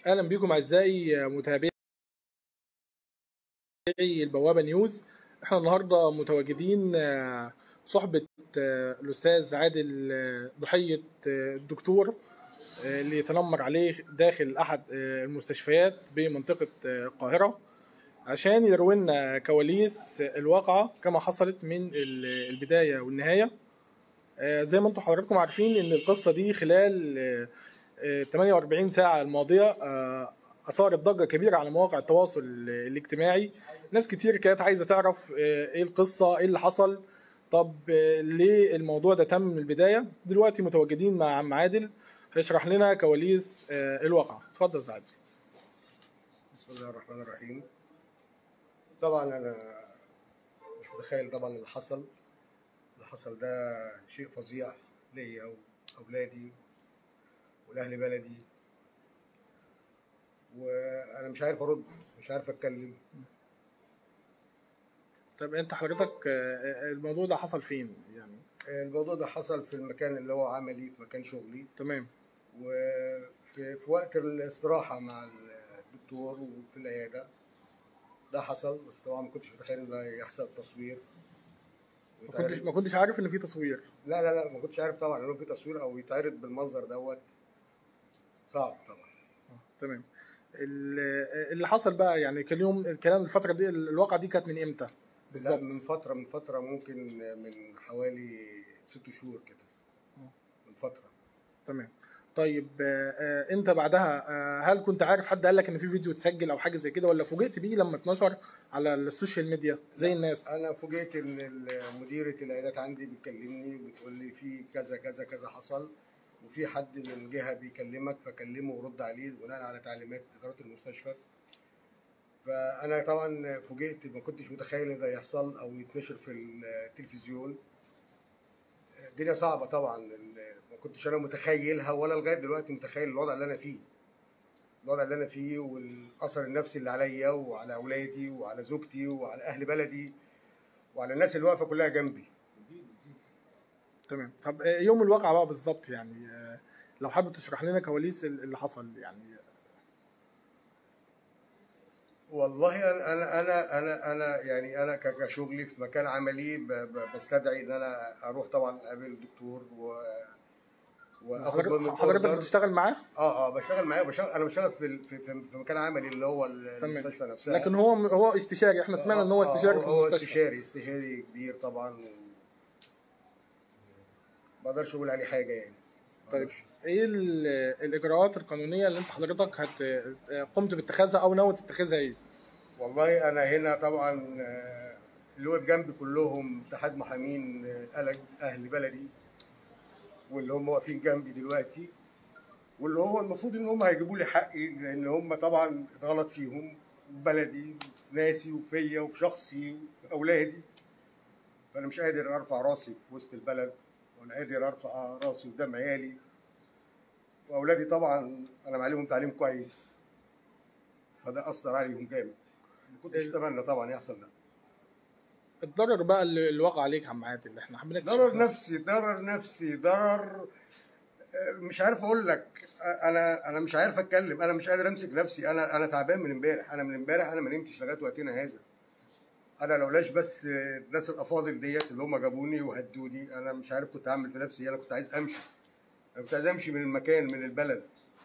اهلا بكم اعزائي متابعي البوابه نيوز احنا النهارده متواجدين آه، صحبه آه، الاستاذ عادل آه، ضحيه آه، الدكتور آه، اللي يتنمر عليه داخل احد آه، المستشفيات بمنطقه آه، القاهره عشان يروي لنا كواليس الواقعه كما حصلت من ال- البدايه والنهايه آه، زي ما انتم حضراتكم عارفين ان القصه دي خلال آه، آه، 48 ساعه الماضيه آه، اثارت ضجه كبيره على مواقع التواصل الاجتماعي ناس كتير كانت عايزه تعرف آه، ايه القصه ايه اللي حصل طب آه، ليه الموضوع ده تم من البدايه دلوقتي متواجدين مع عم عادل هيشرح لنا كواليس آه، الواقعه اتفضل يا أستاذ عادل بسم الله الرحمن الرحيم طبعا انا مش متخيل طبعا اللي حصل اللي حصل ده شيء فظيع ليا واولادي والاهل بلدي وانا مش عارف ارد مش عارف اتكلم طب انت حضرتك آه، آه، الموضوع ده حصل فين يعني الموضوع ده حصل في المكان اللي هو عملي في مكان شغلي تمام وفي في وقت الاستراحه مع الدكتور وفي العياده ده حصل بس طبعا ما كنتش متخيل ان ده يحصل تصوير ما كنتش ما كنتش عارف ان في تصوير لا لا لا ما كنتش عارف طبعا انه في تصوير او يتعرض بالمنظر دوت صعب طبعا آه، تمام ال- اللي حصل بقى يعني كان يوم الكلام الفتره دي الواقعه دي كانت من امتى بالظبط بالظبط من فتره من فتره ممكن من حوالي ست شهور كده آه. من فتره تمام طيب آه، آه، انت بعدها آه، هل كنت عارف حد قال لك ان في فيديو اتسجل او حاجه زي كده ولا فوجئت بيه لما اتنشر على السوشيال ميديا زي الناس انا فوجئت ان ال- مديره العيادات عندي بتكلمني وبتقول لي في كذا كذا كذا حصل وفي حد من جهه بيكلمك فكلمه ورد عليه بناء على تعليمات اداره المستشفى فانا طبعا فوجئت ما كنتش متخيل ان ده يحصل او يتنشر في التلفزيون الدنيا صعبه طبعا ال- ما كنتش انا متخيلها ولا لغايه دلوقتي متخيل الوضع اللي انا فيه الوضع اللي انا فيه والاثر النفسي اللي عليا وعلى اولادي وعلى زوجتي وعلى اهل بلدي وعلى الناس اللي واقفه كلها جنبي تمام طب آه، يوم الواقعه بقى بالظبط يعني آه، لو حابب تشرح لنا كواليس اللي حصل يعني والله انا انا انا انا, أنا يعني انا ك- كشغلي في مكان عملي ب- ب- بستدعي ان انا اروح طبعا اقابل الدكتور و واخد منه حضرتك حضرتك order. بتشتغل معاه اه اه بشتغل معاه بشتغل انا بشتغل في ال- في, في, في مكان عملي اللي هو ال- تمام. المستشفى نفسها لكن هو هو استشاري احنا سمعنا ان هو آه، استشاري في هو المستشفى استشاري استشاري كبير طبعا و... ما اقدرش اقول عليه حاجه يعني ما طيب أقدرش. ايه ال- الاجراءات القانونيه اللي انت حضرتك هت قمت باتخاذها او ناوي تتخذها ايه؟ والله انا هنا طبعا آه، اللي واقف جنبي كلهم اتحاد محامين آه، ألج اهل بلدي واللي هم واقفين جنبي دلوقتي واللي هو المفروض ان هم هيجيبوا لي حقي لان هم طبعا اتغلط فيهم بلدي في ناسي وفيا وفي شخصي وفي اولادي فانا مش قادر ارفع راسي في وسط البلد ولا قادر ارفع راسي قدام عيالي واولادي طبعا انا معلمهم تعليم كويس فده اثر عليهم جامد ما كنتش ال- اتمنى طبعا يحصل ده الضرر بقى اللي اللي وقع عليك يا عم عادل احنا حابين ضرر نفسي ضرر نفسي ضرر آه، مش عارف اقول لك آه، انا انا مش عارف اتكلم انا مش قادر امسك نفسي انا انا تعبان من امبارح انا من امبارح انا ما نمتش لغايه وقتنا هذا انا لولاش بس آه، الناس الافاضل ديت اللي هم جابوني وهدوني انا مش عارف كنت اعمل في نفسي إيه، انا كنت عايز امشي انا كنت عايز امشي من المكان من البلد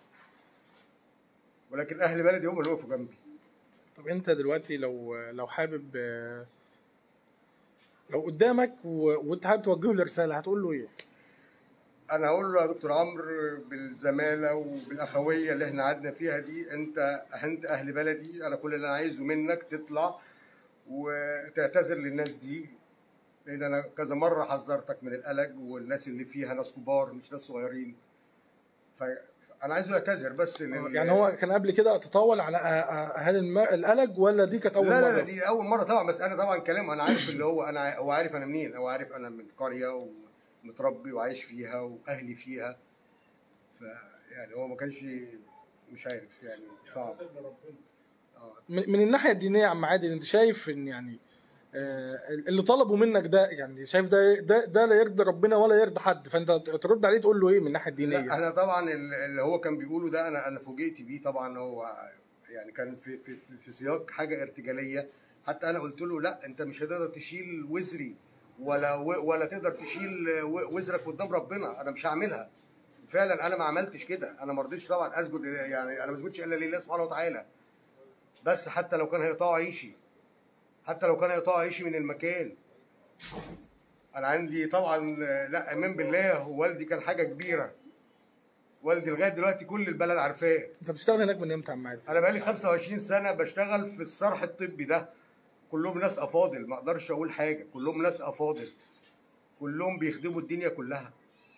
ولكن اهل بلدي هم اللي وقفوا جنبي طب انت دلوقتي لو لو حابب آه، لو قدامك و- وانت حابب توجه له رساله هتقول له ايه؟ انا هقول له يا دكتور عمرو بالزماله وبالاخويه اللي احنا قعدنا فيها دي انت اهنت اهل بلدي انا كل اللي انا عايزه منك تطلع وتعتذر للناس دي لان انا كذا مره حذرتك من القلق والناس اللي فيها ناس كبار مش ناس صغيرين فانا عايزه يعتذر بس لل... يعني هو كان قبل كده تطاول على آه، آه، هل الم- القلق ولا دي كانت اول لا لا مره؟ لا دي اول مره طبعا بس انا طبعا كلام انا عارف اللي هو انا ع- هو عارف انا منين هو عارف انا من قريه ومتربي وعايش فيها واهلي فيها ف يعني هو ما كانش مش عارف يعني صعب اه من من الناحيه الدينيه يا عم عادل انت شايف ان يعني آه، اللي طلبوا منك ده يعني شايف ده ده ده لا يرضي ربنا ولا يرضي حد فانت ترد عليه تقول له ايه من الناحيه لا الدينيه انا طبعا ال- اللي هو كان بيقوله ده انا انا فوجئت بيه طبعا هو يعني كان في في في- في سياق حاجه ارتجاليه حتى انا قلت له لا انت مش هتقدر تشيل وزري ولا و- ولا تقدر تشيل و- وزرك قدام ربنا انا مش هعملها فعلا انا ما عملتش كده انا ما رضيتش طبعا اسجد يعني انا ما اسجدش الا لله سبحانه وتعالى بس حتى لو كان هيقطعوا عيشي حتى لو كان هيقطعوا عيشي من المكان انا عندي طبعا لا ايمان بالله والدي كان حاجه كبيره والدي لغايه دلوقتي كل البلد عارفاه انت بتشتغل هناك من امتى يا عم عادل؟ انا بقالي 25 سنه بشتغل في الصرح الطبي ده كلهم ناس افاضل ما اقدرش اقول حاجه كلهم ناس افاضل كلهم بيخدموا الدنيا كلها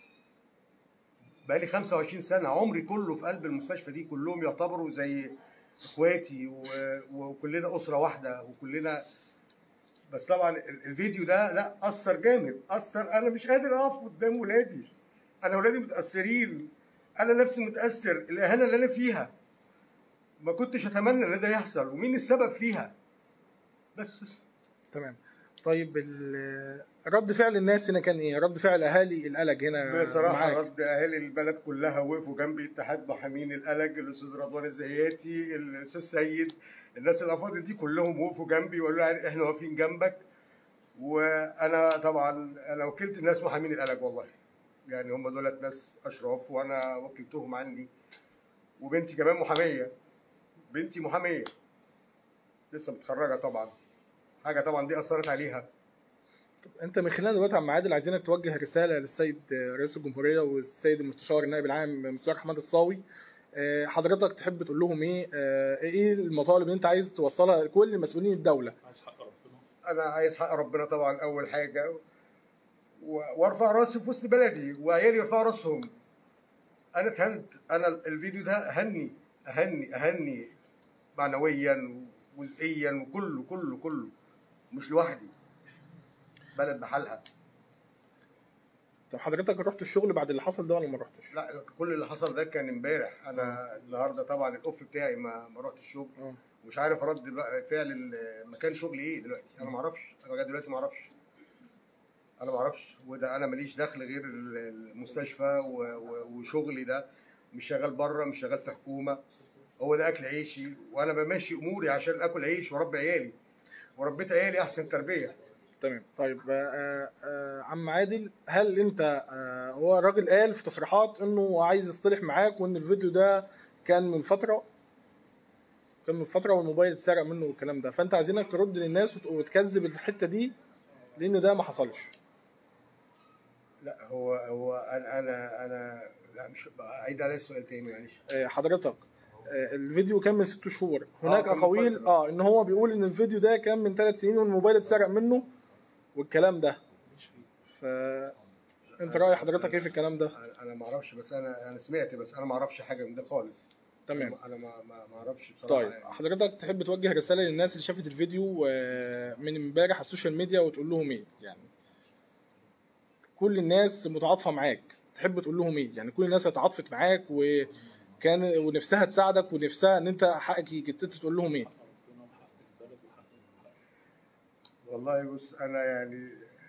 بقالي 25 سنه عمري كله في قلب المستشفى دي كلهم يعتبروا زي اخواتي و- وكلنا اسره واحده وكلنا بس طبعا ال- الفيديو ده لا اثر جامد اثر انا مش قادر اقف قدام ولادي انا ولادي متاثرين انا نفسي متاثر الاهانه اللي انا فيها ما كنتش اتمنى ان ده يحصل ومين السبب فيها بس تمام طيب ال- رد فعل الناس هنا كان ايه؟ رد فعل اهالي القلق هنا بصراحه معاك رد اهالي البلد كلها وقفوا جنبي اتحاد محامين القلق الاستاذ رضوان الزياتي الاستاذ سيد الناس الافاضل دي كلهم وقفوا جنبي وقالوا لي احنا واقفين جنبك وانا طبعا انا وكلت الناس محامين القلق والله يعني هم دولت ناس اشراف وانا وكلتهم عندي وبنتي كمان محاميه بنتي محاميه لسه متخرجه طبعا حاجه طبعا دي اثرت عليها انت من خلال دلوقتي يا عم عادل عايزينك توجه رساله للسيد رئيس الجمهوريه والسيد المستشار النائب العام مستشار حماد الصاوي آه، حضرتك تحب تقول لهم ايه آه، ايه المطالب اللي انت عايز توصلها لكل مسؤولين الدوله عايز حق ربنا انا عايز حق ربنا طبعا اول حاجه و- وارفع راسي في وسط بلدي وعيالي يرفعوا راسهم انا اتهنت انا الفيديو ده اهني اهني اهني معنويا وجزئيا وكله كله كله مش لوحدي بلد بحالها طب حضرتك رحت الشغل بعد اللي حصل ده ولا ما رحتش؟ لا كل اللي حصل ده كان امبارح انا النهارده طبعا الاوف بتاعي ما ما رحتش الشغل اه مش عارف ارد بقى فعل ال- مكان شغلي ايه دلوقتي انا ما اعرفش انا لغايه دلوقتي ما اعرفش انا ما اعرفش وده انا ماليش دخل غير ال- المستشفى و- و- وشغلي ده مش شغال بره مش شغال في حكومه هو ده اكل عيشي وانا بمشي اموري عشان اكل عيش واربي عيالي وربيت عيالي احسن تربيه تمام طيب آه آه عم عادل هل انت آه هو الراجل قال في تصريحات انه عايز يصطلح معاك وان الفيديو ده كان من فتره كان من فتره والموبايل اتسرق منه والكلام ده فانت عايزينك ترد للناس وت- وتكذب الحته دي لان ده ما حصلش لا هو هو انا انا انا لا مش عيد عليا السؤال تاني معلش آه حضرتك آه الفيديو كان من ست شهور هناك كان من اقاويل فترة. اه ان هو بيقول ان الفيديو ده كان من ثلاث سنين والموبايل اتسرق منه والكلام ده مش فيه ف انت راي حضرتك ايه في الكلام ده انا انا ما اعرفش بس انا انا سمعت بس انا ما اعرفش حاجه من ده خالص تمام انا ما ما ما اعرفش بصراحه طيب يعني. حضرتك تحب توجه رساله للناس اللي شافت الفيديو آه، من امبارح على السوشيال ميديا وتقول لهم ايه يعني كل الناس متعاطفه معاك تحب تقول لهم ايه يعني كل الناس اللي اتعاطفت معاك وكان ونفسها تساعدك ونفسها ان انت حقك يجي انت تقول لهم ايه حق ربنا وحق البلد وحق والله بص انا يعني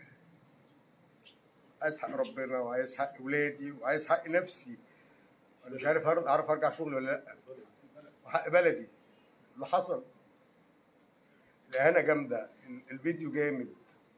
عايز حق ربنا وعايز حق ولادي وعايز حق نفسي انا مش عارف هر- اعرف ارجع شغلي ولا لا وحق بلدي اللي حصل الاهانه جامده ال- الفيديو جامد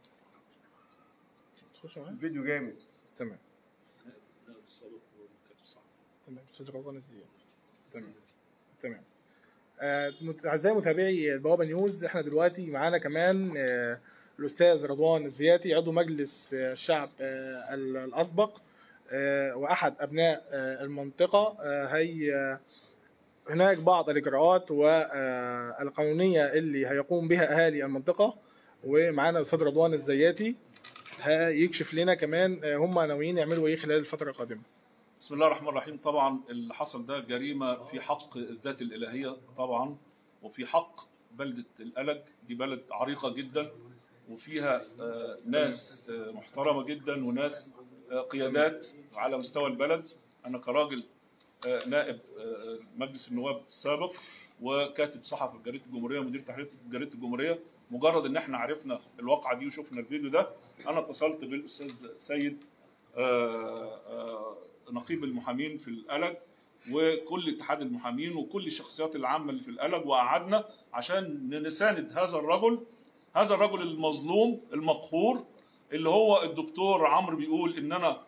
تخش معايا الفيديو جامد تمام لا الصدق والكتب صح تمام استاذ رضوان الزيات تمام تمام آه، مت- اعزائي متابعي البوابه نيوز احنا دلوقتي معانا كمان آه، الاستاذ رضوان الزياتي عضو مجلس آه، الشعب آه، ال- الاسبق آه، واحد ابناء آه، المنطقه آه، هي آه، هناك بعض الاجراءات والقانونيه اللي هيقوم بها اهالي المنطقه ومعانا الاستاذ رضوان الزياتي هيكشف لنا كمان آه، هم ناويين يعملوا ايه خلال الفتره القادمه بسم الله الرحمن الرحيم طبعا اللي حصل ده جريمه في حق الذات الالهيه طبعا وفي حق بلده القلق دي بلد عريقه جدا وفيها آه، ناس آه، محترمه جدا وناس آه، قيادات على مستوى البلد انا كراجل آه، نائب آه، مجلس النواب السابق وكاتب صحفي في جريده الجمهوريه مدير تحرير جريده الجمهوريه مجرد ان احنا عرفنا الواقعه دي وشفنا الفيديو ده انا اتصلت بالاستاذ سيد آه، آه، نقيب المحامين في القلق وكل اتحاد المحامين وكل الشخصيات العامه اللي في القلق وقعدنا عشان نساند هذا الرجل هذا الرجل المظلوم المقهور اللي هو الدكتور عمرو بيقول ان انا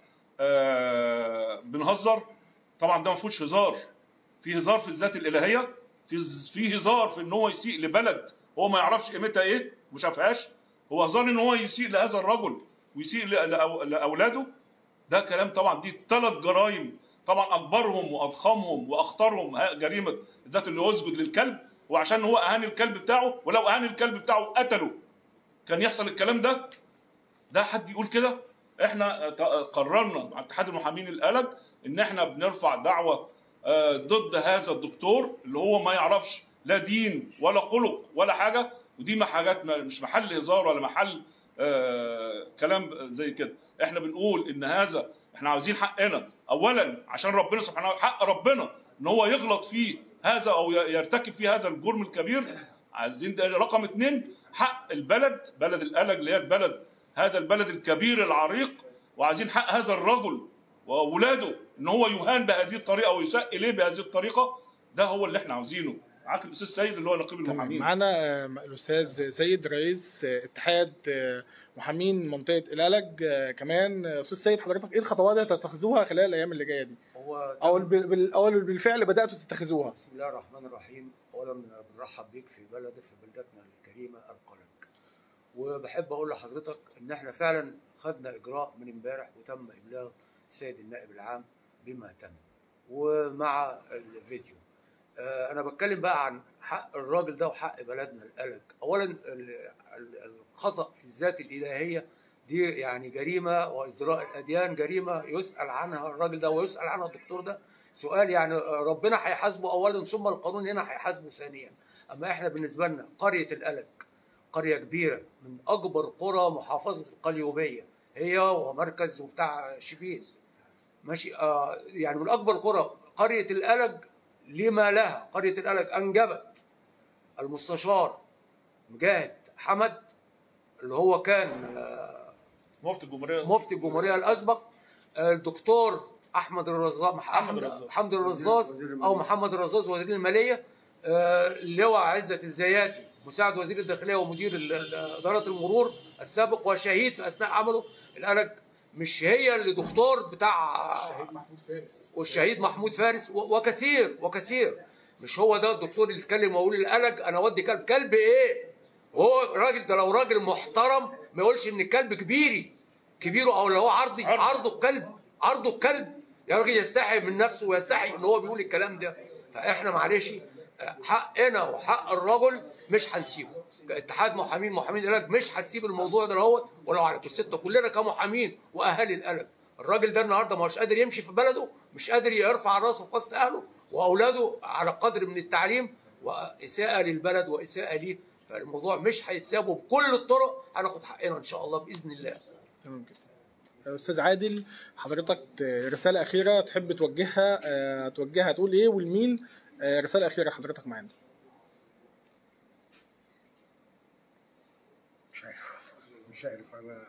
آه، بنهزر طبعا ده ما فيهوش هزار في هزار في الذات الالهيه في في هزار في ان هو يسيء لبلد هو ما يعرفش قيمتها ايه ما شافهاش هو هزار ان هو يسيء لهذا الرجل ويسيء لأ- لأو- لاولاده ده كلام طبعا دي ثلاث جرائم طبعا اكبرهم واضخمهم واخطرهم ها- جريمه الذات اللي هو يسجد للكلب وعشان هو اهان الكلب بتاعه ولو اهان الكلب بتاعه قتله كان يحصل الكلام ده ده حد يقول كده احنا ت- قررنا مع اتحاد المحامين القلق ان احنا بنرفع دعوه آه، ضد هذا الدكتور اللي هو ما يعرفش لا دين ولا خلق ولا حاجه ودي ما حاجات ما- مش محل هزار ولا محل آه، كلام زي كده احنا بنقول ان هذا احنا عاوزين حقنا اولا عشان ربنا سبحانه حق ربنا ان هو يغلط فيه هذا او ي- يرتكب فيه هذا الجرم الكبير عايزين ده رقم اثنين حق البلد بلد القلق اللي هي البلد هذا البلد الكبير العريق وعايزين حق هذا الرجل واولاده ان هو يهان بهذه الطريقه ويساء اليه بهذه الطريقه ده هو اللي احنا عاوزينه معاك الاستاذ سيد اللي هو نقيب تمام المحامين معانا آه، الاستاذ سيد رئيس آه، اتحاد آه، محامين منطقه القلق آه، كمان آه، استاذ سيد حضرتك ايه الخطوات اللي هتتخذوها خلال الايام اللي جايه دي هو او تم- بال- بال- او بالفعل بداتوا تتخذوها بسم الله الرحمن الرحيم اولا بنرحب بيك في بلد في بلدتنا الكريمه القلق وبحب اقول لحضرتك ان احنا فعلا خدنا اجراء من امبارح وتم ابلاغ السيد النائب العام بما تم ومع الفيديو آه، انا بتكلم بقى عن حق الراجل ده وحق بلدنا القلق اولا ال- ال- الخطا في الذات الالهيه دي يعني جريمه وازدراء الاديان جريمه يسال عنها الراجل ده ويسال عنها الدكتور ده سؤال يعني ربنا هيحاسبه اولا ثم القانون هنا هيحاسبه ثانيا اما احنا بالنسبه لنا قريه القلق قريه كبيره من اكبر قرى محافظه القليوبيه هي ومركز بتاع شبيز ماشي آه يعني من اكبر قرى قريه القلق لما لها قريه القلق انجبت المستشار مجاهد حمد اللي هو كان آه مفتي الجمهوريه مفتي الجمهوريه الاسبق الدكتور احمد الرزاق أحمد احمد الرزاق. حمد الرزاز وزير المالية. او محمد الرزاز وزير الماليه آه، اللواء عزت الزياتي مساعد وزير الداخليه ومدير ال- ال- اداره المرور السابق وشهيد في اثناء عمله القلق مش هي اللي دكتور بتاع محمود فارس والشهيد محمود فارس و- وكثير وكثير مش هو ده الدكتور اللي يتكلم ويقول القلق انا اودي كلب كلب ايه هو راجل ده لو راجل محترم ما يقولش ان الكلب كبيري كبيره او اللي هو عرضي عرض. عرضه الكلب عرضه الكلب يا راجل يستحي من نفسه ويستحي ان هو بيقول الكلام ده فاحنا معلش حقنا وحق الرجل مش هنسيبه كاتحاد محامين محامين القلق مش هتسيب الموضوع ده اهوت ولو على الستة كلنا كمحامين واهالي القلق الراجل ده النهارده ما هوش قادر يمشي في بلده مش قادر يرفع راسه في وسط اهله واولاده على قدر من التعليم واساءه للبلد واساءه ليه فالموضوع مش هيتسابه بكل الطرق هناخد حقنا ان شاء الله باذن الله تمام كده استاذ عادل حضرتك رساله اخيره تحب توجهها آه، توجهها تقول ايه ولمين آه، رساله اخيره حضرتك معانا مش عارف مش عارف انا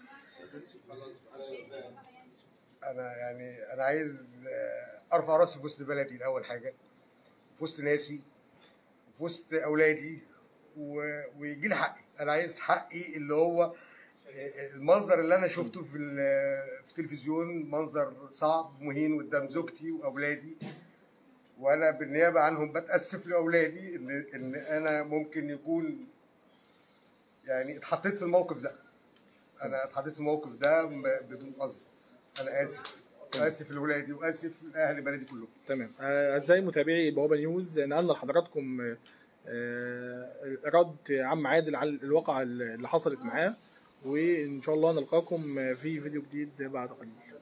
انا يعني انا عايز آه، ارفع راسي في وسط بلدي الاول حاجه في وسط ناسي في وسط اولادي و- ويجي لي حقي انا عايز حقي اللي هو آه، المنظر اللي انا شفته في ال- في التلفزيون منظر صعب مهين قدام زوجتي واولادي وانا بالنيابه عنهم بتاسف لاولادي ان ان انا ممكن يكون يعني اتحطيت في الموقف ده انا اتحطيت في الموقف ده م- بدون قصد انا اسف اسف لاولادي واسف لاهل بلدي كلهم تمام آه، اعزائي متابعي بوابه نيوز نقلنا لحضراتكم آه، رد عم عادل على الواقعه اللي حصلت معاه وان شاء الله نلقاكم في فيديو جديد بعد قليل